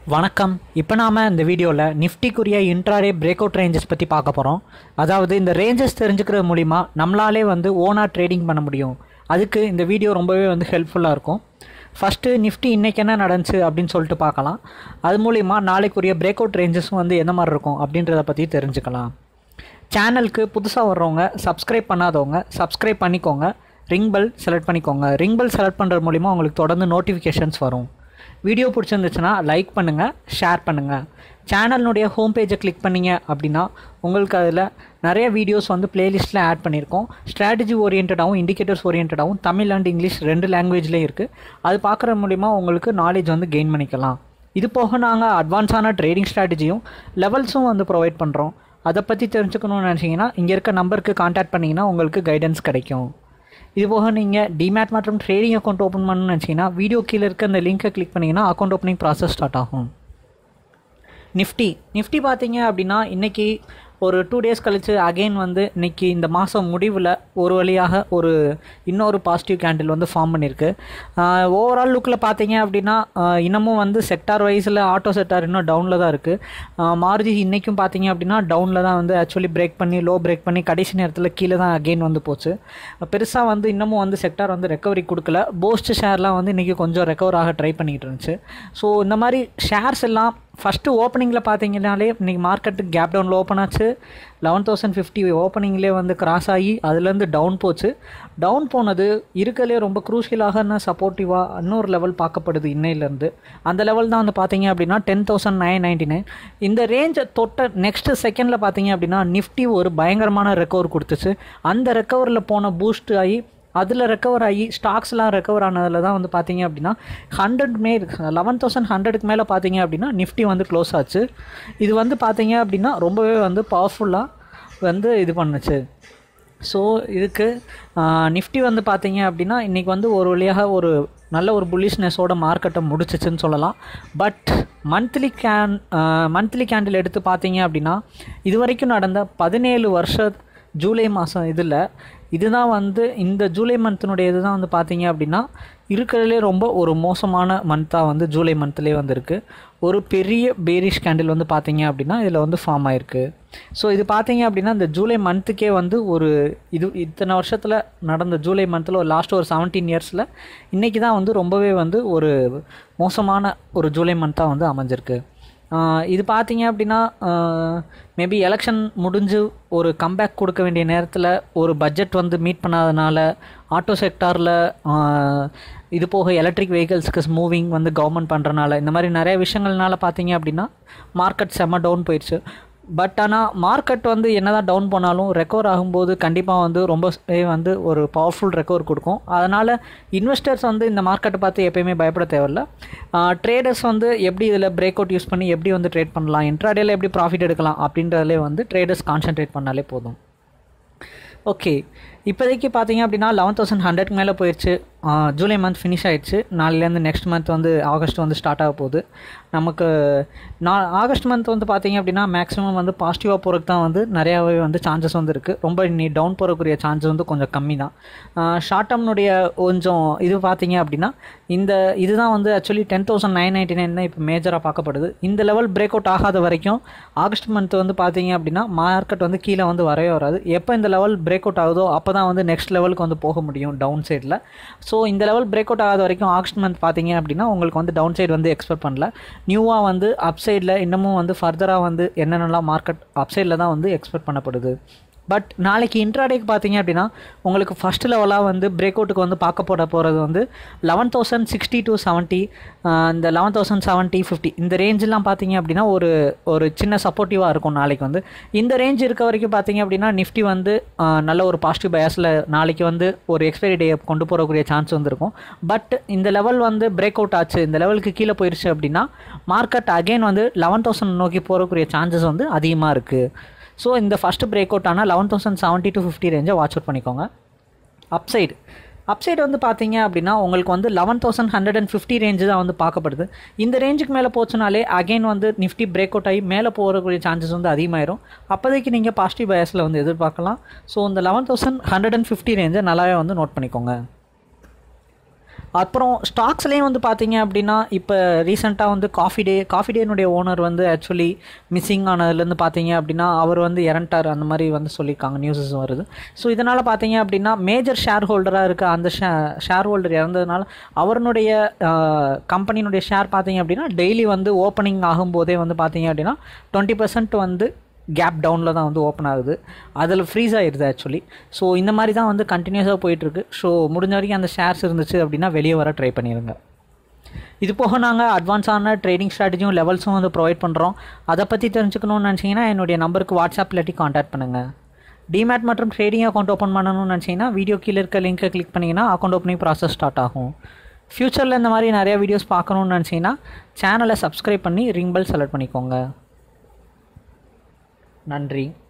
வணக்கம் இப்போ நாம் இந்த வீடியோவில் நிஃப்டிக்குரிய இன்ட்ராடே பிரேக் அவுட் ரேஞ்சஸ் பற்றி பார்க்க போகிறோம் அதாவது இந்த ரேஞ்சஸ் தெரிஞ்சுக்கிறது மூலிமா நம்மளாலே வந்து ஓனாக ட்ரேடிங் பண்ண முடியும் அதுக்கு இந்த வீடியோ ரொம்பவே வந்து ஹெல்ப்ஃபுல்லாக இருக்கும் ஃபஸ்ட்டு நிஃப்டி இன்றைக்கி என்ன நடந்துச்சு அப்படின்னு சொல்லிட்டு பார்க்கலாம் அது மூலிமா நாளைக்குரிய பிரேக் அவுட் ரேஞ்சஸும் வந்து எந்த மாதிரி இருக்கும் அப்படின்றத பற்றி தெரிஞ்சுக்கலாம் சேனலுக்கு புதுசாக வர்றவங்க சப்ஸ்கிரைப் பண்ணாதவங்க சப்ஸ்கிரைப் பண்ணிக்கோங்க ரிங் பெல் செலக்ட் பண்ணிக்கோங்க ரிங் பெல் செலக்ட் பண்ணுறது மூலிமா உங்களுக்கு தொடர்ந்து நோட்டிஃபிகேஷன்ஸ் வரும் வீடியோ பிடிச்சிருந்துச்சுன்னா லைக் பண்ணுங்கள் ஷேர் பண்ணுங்கள் சேனலினுடைய ஹோம் பேஜை கிளிக் பண்ணீங்க அப்படின்னா உங்களுக்கு அதில் நிறைய வீடியோஸ் வந்து பிளேலிஸ்ட்டில் ஆட் பண்ணியிருக்கோம் ஸ்ட்ராட்டஜி ஓரியன்டாகவும் இண்டிகேட்டர்ஸ் ஓரியன்டாகவும் தமிழ் அண்ட் இங்கிலீஷ் ரெண்டு லாங்குவேஜ்லேயும் இருக்குது அது பார்க்குற மூலிமா உங்களுக்கு நாலேஜ் வந்து கெயின் பண்ணிக்கலாம் இது போக நாங்கள் அட்வான்ஸான ட்ரேடிங் ஸ்ட்ராட்டஜியும் லெவல்ஸும் வந்து ப்ரொவைட் பண்ணுறோம் அதை பற்றி தெரிஞ்சுக்கணும்னு நினச்சிங்கன்னா இங்கே இருக்க நம்பருக்கு காண்டாக்ட் பண்ணிங்கன்னா உங்களுக்கு கைடன்ஸ் கிடைக்கும் இது போக நீங்கள் டிமேட் மற்றும் ட்ரேடிங் அக்கௌண்ட் ஓப்பன் பண்ணணும்னு நினச்சிங்கன்னா வீடியோ கீழே இருக்க அந்த லிங்க்கை கிளிக் பண்ணிங்கன்னா அக்கௌண்ட் ஓப்பனிங் ப்ராசஸ் ஸ்டார்ட் ஆகும் நிஃப்டி நிஃப்டி பார்த்தீங்க அப்படின்னா இன்றைக்கி ஒரு டூ டேஸ் கழித்து அகெயின் வந்து இன்றைக்கி இந்த மாதம் முடிவில் ஒரு வழியாக ஒரு இன்னொரு பாசிட்டிவ் கேண்டில் வந்து ஃபார்ம் பண்ணியிருக்கு ஓவரால் லுக்கில் பார்த்தீங்க அப்படின்னா ஆஹ் இன்னமும் வந்து செக்டார் வைஸில் ஆட்டோ செக்டார் இன்னும் டவுனில் தான் இருக்குது மாருதி இன்றைக்கும் பார்த்தீங்க அப்படின்னா டவுனில் தான் வந்து ஆக்சுவலி பிரேக் பண்ணி லோ பிரேக் பண்ணி கடைசி நேரத்தில் கீழே தான் அகெயின் வந்து போச்சு பெருசாக வந்து இன்னமும் வந்து செக்டார் வந்து ரெக்கவரி கொடுக்கல போஸ்ட் ஷேர்லாம் வந்து இன்றைக்கி கொஞ்சம் ரெக்கவர் ஆக ட்ரை பண்ணிக்கிட்டு இருந்துச்சு ஸோ இந்த மாதிரி ஷேர்ஸ் எல்லாம் ஃபஸ்ட்டு ஓப்பனிங்கில் பார்த்தீங்கனாலே இன்றைக்கி மார்க்கெட்டு கேப் டவுனில் ஓப்பன் ஆச்சு லெவன் தௌசண்ட் ஃபிஃப்டி ஓப்பனிங்லேயே வந்து கிராஸ் ஆகி அதுலேருந்து டவுன் போச்சு டவுன் போனது இருக்கலே ரொம்ப குரூஷியலாக சப்போர்ட்டிவாக இன்னொரு லெவல் பார்க்கப்படுது இன்னையிலேருந்து அந்த லெவல் தான் வந்து பார்த்தீங்க அப்படின்னா ten thousand nine ninety nine இந்த ரேஞ்சை தொட்ட நெக்ஸ்ட் செகண்டில் பார்த்தீங்க அப்படின்னா நிஃப்டி ஒரு பயங்கரமான ரெக்கவர் கொடுத்துச்சு அந்த ரெக்கவரில் போன பூஸ்ட் ஆகி அதில் ரெக்கவர் ஆகி ஸ்டாக்ஸ்லாம் ரெக்கவர் ஆனதில் தான் வந்து பார்த்தீங்க அப்படின்னா ஹண்ட்ரட் மே லெவன் தௌசண்ட் ஹண்ட்ரடுக்கு மேலே பார்த்தீங்க அப்படின்னா நிஃப்டி வந்து க்ளோஸ் ஆச்சு இது வந்து பார்த்தீங்க அப்படின்னா ரொம்பவே வந்து பவர்ஃபுல்லாக வந்து இது பண்ணுச்சு ஸோ இதுக்கு நிஃப்டி வந்து பார்த்தீங்க அப்படின்னா இன்றைக்கி வந்து ஒரு வழியாக ஒரு நல்ல ஒரு புல்லிஷ்னஸோட மார்க்கெட்டை முடிச்சிச்சுன்னு சொல்லலாம் but monthly can monthly candle எடுத்து பார்த்தீங்க அப்படின்னா இது வரைக்கும் நடந்த பதினேழு வருஷ ஜூலை மாதம் இதில் இதுதான் வந்து இந்த ஜூலை மந்த்தினுடைய இதுதான் வந்து பார்த்தீங்க அப்படின்னா இருக்கிறதுலே ரொம்ப ஒரு மோசமான மந்த்தாக வந்து ஜூலை மந்த்லேயே வந்திருக்கு ஒரு பெரிய பேரிஷ் கேண்டில் வந்து பார்த்தீங்க அப்படின்னா இதில் வந்து ஃபார்ம் ஆயிருக்கு ஸோ இது பார்த்தீங்க அப்படின்னா இந்த ஜூலை மந்த்துக்கே வந்து ஒரு இது இத்தனை வருஷத்தில் நடந்த ஜூலை மந்தில் ஒரு லாஸ்ட் ஒரு செவன்டீன் இயர்ஸில் இன்றைக்கி தான் வந்து ரொம்பவே வந்து ஒரு மோசமான ஒரு ஜூலை மந்த்தாக வந்து அமைஞ்சிருக்கு இது பார்த்தீங்க அப்படின்னா மேபி எலெக்ஷன் முடிஞ்சு ஒரு கம்பேக் கொடுக்க வேண்டிய நேரத்தில் ஒரு பட்ஜெட் வந்து மீட் பண்ணாதனால ஆட்டோ செக்டாரில் இது போக எலக்ட்ரிக் வெஹிக்கல்ஸ்க்கு மூவிங் வந்து கவர்மெண்ட் பண்ணுறனால இந்த மாதிரி நிறைய விஷயங்கள்னால பார்த்தீங்க அப்படின்னா மார்க்கெட் செம்ம டவுன் போயிடுச்சு பட் ஆனால் மார்க்கெட் வந்து என்னதான் டவுன் போனாலும் ரெக்கவர் ஆகும்போது கண்டிப்பாக வந்து ரொம்ப வந்து ஒரு பவர்ஃபுல் ரெக்கவர் கொடுக்கும் அதனால் இன்வெஸ்டர்ஸ் வந்து இந்த மார்க்கெட்டை பார்த்து எப்பயுமே பயப்பட தேவையில்ல ட்ரேடர்ஸ் வந்து எப்படி இதில் பிரேக் அவுட் யூஸ் பண்ணி எப்படி வந்து ட்ரேட் பண்ணலாம் இன்ட்ராடேல எப்படி ப்ராஃபிட் எடுக்கலாம் அப்படின்றதுலே வந்து ட்ரேடர்ஸ் கான்சென்ட்ரேட் பண்ணாலே போதும் ஓகே இப்போதைக்கு பார்த்தீங்க அப்படின்னா லெவன் தௌசண்ட் ஹண்ட்ரட்க்கு மேலே போயிடுச்சு ஜூலை மந்த் ஃபினிஷ் ஆயிடுச்சு நாளையிலேருந்து நெக்ஸ்ட் மந்த் வந்து ஆகஸ்ட் வந்து ஸ்டார்ட் ஆக போகுது நமக்கு நான் ஆகஸ்ட் மந்த் வந்து பார்த்தீங்க அப்படின்னா மேக்ஸிமம் வந்து பாசிட்டிவாக போகிறதுக்கு தான் வந்து நிறையாவே வந்து சான்சஸ் வந்து இருக்குது ரொம்ப நீ டவுன் போகிறக்குரிய சான்சஸ் வந்து கொஞ்சம் கம்மி தான் ஷார்ட் டேர்ம்னுடைய கொஞ்சம் இது பார்த்தீங்க அப்படின்னா இந்த இதுதான் வந்து actually ten thousand nine ninety nine தான் இப்போ மேஜராக பார்க்கப்படுது இந்த லெவல் பிரேக் அவுட் ஆகாத வரைக்கும் ஆகஸ்ட் மந்த் வந்து பார்த்தீங்க அப்படின்னா மார்க்கெட் வந்து கீழே வந்து வரவே வராது எப்போ இந்த லெவல் பிரேக் அவுட் ஆகுதோ அப்போ தான் வந்து நெக்ஸ்ட் லெவலுக்கு வந்து போக முடியும் டவுன் சைடில் ஸோ இந்த லெவல் பிரேக் அவுட் ஆகாத வரைக்கும் ஆகஸ்ட் மந்த் பார்த்தீங்க அப்படின்னா உங்களுக்கு வந்து டவுன் சைடு வந்து எக்ஸ்பெக்ட் பண்ணல நியூவாக வந்து அப் சைடில் இன்னமும் வந்து ஃபர்தராக வந்து என்னென்னலாம் மார்க்கெட் அப் சைடில் தான் வந்து எக்ஸ்பெக்ட் பண்ணப்படுது பட் நாளைக்கு இன்ட்ராடேக்கு பார்த்தீங்க அப்படின்னா உங்களுக்கு ஃபஸ்ட் லெவலாக வந்து பிரேக் அவுட்டுக்கு வந்து பார்க்க போட போகிறது வந்து eleven thousand sixty to seventy இந்த லெவன் தௌசண்ட் செவன்ட்டி ஃபிஃப்டி இந்த ரேஞ்செலாம் பார்த்தீங்க அப்படின்னா ஒரு ஒரு சின்ன சப்போர்ட்டிவாக இருக்கும் நாளைக்கு வந்து இந்த ரேஞ்ச் இருக்க வரைக்கும் பார்த்தீங்க அப்படின்னா நிஃப்டி வந்து நல்ல ஒரு பாசிட்டிவ் பயாஸில் நாளைக்கு வந்து ஒரு எக்ஸ்பைரி டே கொண்டு போகக்கூடிய சான்ஸ் வந்துருக்கும் பட் இந்த லெவல் வந்து பிரேக் அவுட் ஆச்சு இந்த லெவலுக்கு கீழே போயிடுச்சு அப்படின்னா மார்க்கெட் அகெயின் வந்து லெவன் தௌசண்ட் நோக்கி போகக்கூடிய சான்சஸ் வந்து அதிகமாக இருக்குது ஸோ இந்த ஃபஸ்ட்டு பிரேக் அவுட் ஆனால் eleven thousand seventy to fifty ரேஞ்சை வாட்ச் அவுட் பண்ணிக்கோங்க அப்சைடு அப்சைடு வந்து பார்த்தீங்க அப்படின்னா உங்களுக்கு வந்து eleven thousand hundred and fifty range தான் வந்து பார்க்கப்படுது இந்த ரேஞ்சுக்கு மேலே போச்சுனாலே அகைன் வந்து நிஃப்டி பிரேக் அவுட் ஆகி மேலே போகக்கூடிய சான்சஸ் வந்து அதிகமாயிரும் அப்போதைக்கு நீங்கள் பாசிட்டிவ் பயஸில் வந்து எதிர்பார்க்கலாம் ஸோ இந்த eleven thousand hundred and fifty ரேஞ்சை நல்லாவே வந்து நோட் பண்ணிக்கோங்க அப்புறம் ஸ்டாக்ஸ்லேயும் வந்து பார்த்தீங்க அப்படின்னா இப்போ ரீசெண்டாக வந்து காஃபி டே காஃபி டேனுடைய ஓனர் வந்து ஆக்சுவலி மிஸ்ஸிங் ஆனதுலேருந்து பார்த்தீங்க அப்படின்னா அவர் வந்து இறண்டார் அந்த மாதிரி வந்து சொல்லியிருக்காங்க நியூஸஸ் வருது ஸோ இதனால் பார்த்தீங்க அப்படின்னா மேஜர் ஷேர் ஹோல்டராக இருக்க அந்த ஷே ஷேர் ஹோல்டர் இறந்ததுனால அவருடைய கம்பெனியினுடைய ஷேர் பார்த்தீங்க அப்படின்னா டெய்லி வந்து ஓப்பனிங் ஆகும்போதே வந்து பார்த்தீங்க அப்படின்னா டுவெண்ட்டி பர்சன்ட் வந்து கேப் டவுனில் தான் வந்து ஓப்பன் ஆகுது அதில் ஃப்ரீஸ் ஆகிடுது ஆக்சுவலி ஸோ இந்த மாதிரி தான் வந்து கண்டினியூஸாக போயிட்டுருக்கு ஸோ முடிஞ்ச வரைக்கும் அந்த ஷேர்ஸ் இருந்துச்சு அப்படின்னா வெளியே வர ட்ரை பண்ணிடுங்க இது போக நாங்கள் அட்வான்ஸான ட்ரேடிங் ஸ்ட்ராட்டஜியும் லெவல்ஸும் வந்து ப்ரொவைட் பண்ணுறோம் அதை பற்றி தெரிஞ்சுக்கணும்னு நினச்சிங்கன்னா என்னுடைய நம்பருக்கு வாட்ஸ்அப் இல்லாட்டி காண்டாக்ட் பண்ணுங்கள் டிமேட் மற்றும் ட்ரேடிங் அக்கௌண்ட் ஓப்பன் பண்ணணும்னு நினச்சிங்கன்னா வீடியோ கீழே இருக்க லிங்க்கை கிளிக் பண்ணிங்கன்னா அக்கௌண்ட் ஓப்பனிங் ப்ராசஸ் ஸ்டார்ட் ஆகும் ஃப்யூச்சரில் இந்த மாதிரி நிறைய வீடியோஸ் பார்க்கணுன்னு நினச்சிங்கன்னா சேனலை சப்ஸ்கிரைப் பண்ணி ரிங் பெல் செலக்ட் பண்ணிக்கோங்க நன்றி